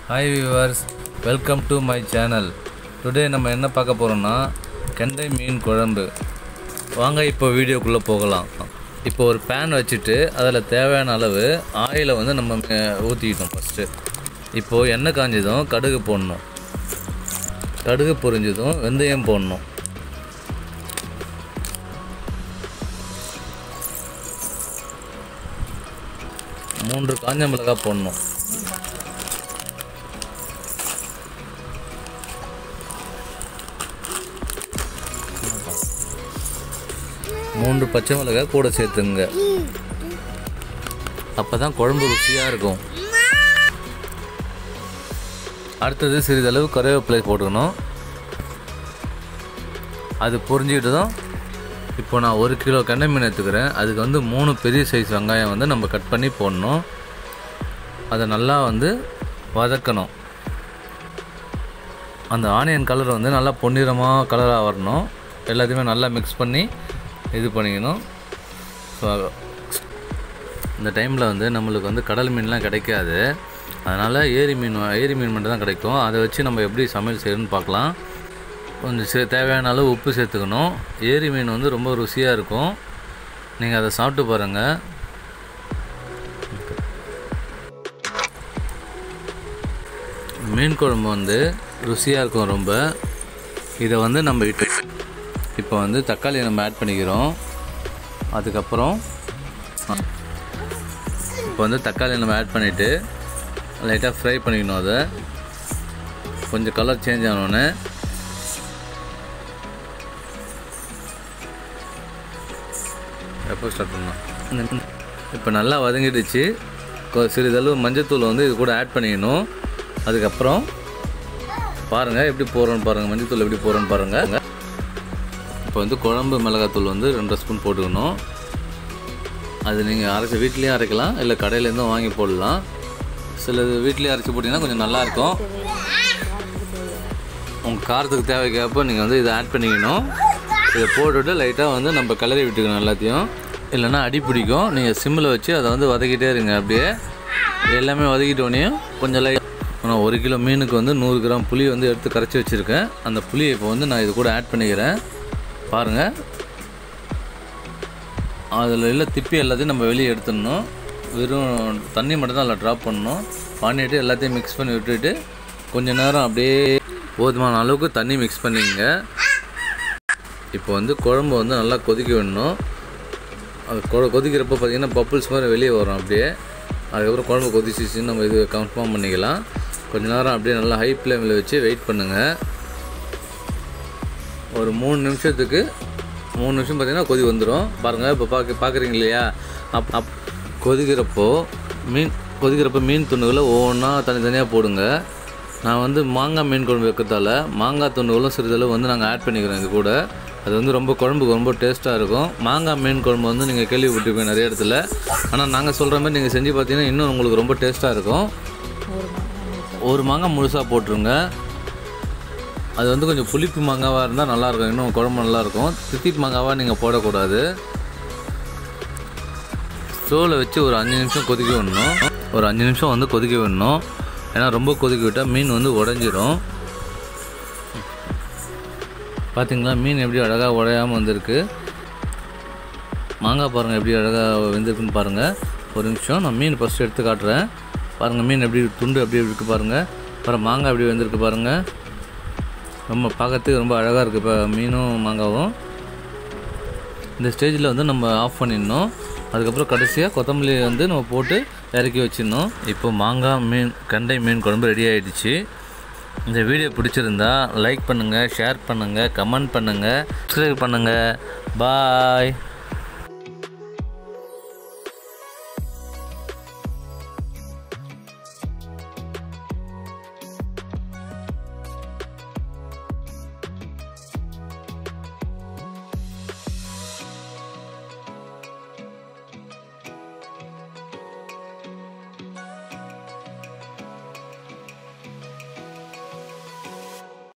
hi viewers welcome to my channel today நம்ம என்ன பார்க்க போகிறோம்னா கெண்டை மீன் குழம்பு வாங்க இப்போ வீடியோக்குள்ளே போகலாம் இப்போ ஒரு பேன் வச்சுட்டு அதில் தேவையான அளவு ஆயிலை வந்து நம்ம ஊற்றிக்கிட்டோம் ஃபஸ்ட்டு இப்போது எண்ணெய் காஞ்சதும் கடுகு போடணும் கடுகு பொரிஞ்சதும் வெந்தயம் போடணும் மூன்று காஞ்ச மிளகாய் போடணும் மூன்று பச்சை மிளகாய் கூட சேர்த்துங்க அப்போ தான் குழம்பு ருசியாக இருக்கும் அடுத்தது சிறிதளவு கருவேப்பிலை போட்டுக்கணும் அது பொரிஞ்சுக்கிட்டதும் இப்போ நான் ஒரு கிலோ கெண்டை மீன் எடுத்துக்கிறேன் அதுக்கு வந்து மூணு பெரிய சைஸ் வெங்காயம் வந்து நம்ம கட் பண்ணி போடணும் அதை நல்லா வந்து வதக்கணும் அந்த ஆனியன் கலர் வந்து நல்லா பொன்னிறமாக கலராக வரணும் எல்லாத்தையுமே நல்லா மிக்ஸ் பண்ணி இது பண்ணிக்கணும் ஸோ இந்த டைமில் வந்து நம்மளுக்கு வந்து கடல் மீன்லாம் கிடைக்காது அதனால் ஏரி மீன் வா- ஏரி மீன் மட்டும் தான் கிடைக்கும் அதை வச்சு நம்ம எப்படி சமையல் செய்யணும்னு பார்க்கலாம் கொஞ்சம் சே தேவையான அளவு உப்பு சேர்த்துக்கணும் ஏரி மீன் வந்து ரொம்ப ருசியாக இருக்கும் நீங்கள் அதை சாப்பிட்டு பாருங்கள் மீன் குழம்பு வந்து ருசியாக இருக்கும் ரொம்ப இதை வந்து நம்ம இப்போ இப்போ வந்து தக்காளி நம்ம ஆட் பண்ணிக்கிறோம் அதுக்கப்புறம் இப்போ வந்து தக்காளி நம்ம ஆட் பண்ணிவிட்டு லைட்டாக ஃப்ரை பண்ணிக்கணும் அதை கொஞ்சம் கலர் சேஞ்ச் ஆனோடனே எப்போ ஸ்டார்ட் பண்ணலாம் இப்போ நல்லா வதங்கிடுச்சு கொ- சிறிதளவு மஞ்சத்தூள் வந்து இது கூட ஆட் பண்ணிக்கணும் அதுக்கப்புறம் பாருங்கள் எப்படி போடுறோன்னு பாருங்கள் மஞ்சத்தூள் எப்படி போடுறோன்னு பாருங்கள் இப்போ வந்து குழம்பு மிளகாத்தூள் வந்து ரெண்டரை ஸ்பூன் போட்டுக்கணும் அது நீங்கள் அரைச்சி வீட்லேயும் அரைக்கலாம் இல்லை கடையிலேருந்தும் வாங்கி போடலாம் சிலது வீட்லேயே அரைச்சி போட்டிங்கன்னா கொஞ்சம் நல்லாயிருக்கும் உங்கள் காரத்துக்கு தேவைக்கேற்ப நீங்கள் வந்து இதை ஆட் பண்ணிக்கணும் இதை போட்டுவிட்டு லைட்டாக வந்து நம்ம கிளறி விட்டுக்கணும் எல்லாத்தையும் இல்லைன்னா அடி பிடிக்கும் நீங்கள் சிம்மில் வச்சு அதை வந்து வதக்கிட்டே இருங்க அப்படியே எல்லாமே வதக்கிட்டோடனையும் கொஞ்சம் லை நான் ஒரு கிலோ மீனுக்கு வந்து நூறு கிராம் புளி வந்து எடுத்து கரைச்சி வச்சுருக்கேன் அந்த புளியை இப்போ வந்து நான் இது கூட ஆட் பண்ணிக்கிறேன் பாருங்கள் அதில் உள்ள திப்பி எல்லாத்தையும் நம்ம வெளியே எடுத்துடணும் வெறும் தண்ணி மட்டும் தான் அதில் ட்ராப் பண்ணணும் பண்ணிட்டு எல்லாத்தையும் மிக்ஸ் பண்ணி விட்டுட்டு கொஞ்ச நேரம் அப்படியே போதுமான அளவுக்கு தண்ணி மிக்ஸ் பண்ணிக்கங்க இப்போ வந்து குழம்பு வந்து நல்லா கொதிக்க விடணும் அது கொ- கொதிக்கிறப்போ பார்த்தீங்கன்னா பப்புள்ஸ் மாதிரி வெளியே வரும் அப்படியே அதுக்கப்புறம் குழம்பு கொதிச்சிச்சின்னு நம்ம இது கன்ஃபார்ம் பண்ணிக்கலாம் கொஞ்ச நேரம் அப்படியே நல்லா ஹை ஃப்ளேமில் வச்சு வெயிட் பண்ணுங்கள் ஒரு மூணு நிமிஷத்துக்கு மூணு நிமிஷம் பார்த்தீங்கன்னா கொதி வந்துடும் பாருங்கள் இப்போ பார்க்க பார்க்குறீங்க இல்லையா அப் அப் கொதிக்கிறப்போ மீன் கொதிக்கிறப்போ மீன் துண்டுகளை ஒவ்வொன்றா தனித்தனியாக போடுங்க நான் வந்து மாங்காய் மீன் குழம்பு வைக்கிறதால மாங்காய் துண்டுகளும் சிறிதளவு வந்து நாங்கள் ஆட் பண்ணிக்கிறோம் இது கூட அது வந்து ரொம்ப குழம்புக்கு ரொம்ப டேஸ்ட்டாக இருக்கும் மாங்காய் மீன் குழம்பு வந்து நீங்கள் கேள்விப்பட்டிருப்பீங்க நிறைய இடத்துல ஆனால் நாங்கள் சொல்கிற மாதிரி நீங்கள் செஞ்சு பார்த்தீங்கன்னா இன்னும் உங்களுக்கு ரொம்ப டேஸ்ட்டாக இருக்கும் ஒரு மாங்காய் முழுசாக போட்டுருங்க அது வந்து கொஞ்சம் புளிப்பு மாங்காவாக இருந்தால் நல்லாயிருக்கும் இன்னும் குழம்பு நல்லாயிருக்கும் தித்திப்பு மாங்காவாக நீங்கள் போடக்கூடாது ஸ்டோவில் வச்சு ஒரு அஞ்சு நிமிஷம் கொதிக்க விடணும் ஒரு அஞ்சு நிமிஷம் வந்து கொதிக்க விடணும் ஏன்னா ரொம்ப கொதிக்க விட்டால் மீன் வந்து உடஞ்சிரும் பார்த்தீங்களா மீன் எப்படி அழகாக உடையாமல் வந்திருக்கு மாங்காய் பாருங்கள் எப்படி அழகாக வெந்திருக்குன்னு பாருங்கள் ஒரு நிமிஷம் நான் மீன் ஃபஸ்ட்டு எடுத்து காட்டுறேன் பாருங்கள் மீன் எப்படி துண்டு எப்படி இருக்குது பாருங்கள் அப்புறம் மாங்காய் எப்படி வெந்திருக்கு பாருங்கள் ரொம்ப பார்க்கறதுக்கு ரொம்ப அழகாக இருக்குது இப்போ மீனும் மாங்காவும் இந்த ஸ்டேஜில் வந்து நம்ம ஆஃப் பண்ணிடணும் அதுக்கப்புறம் கடைசியாக கொத்தமல்லி வந்து நம்ம போட்டு இறக்கி வச்சிடணும் இப்போ மாங்காய் மீன் கண்டை மீன் குழம்பு ரெடி ஆயிடுச்சு இந்த வீடியோ பிடிச்சிருந்தா லைக் பண்ணுங்கள் ஷேர் பண்ணுங்கள் கமெண்ட் பண்ணுங்கள் சப்ஸ்கிரைப் பண்ணுங்கள் பாய்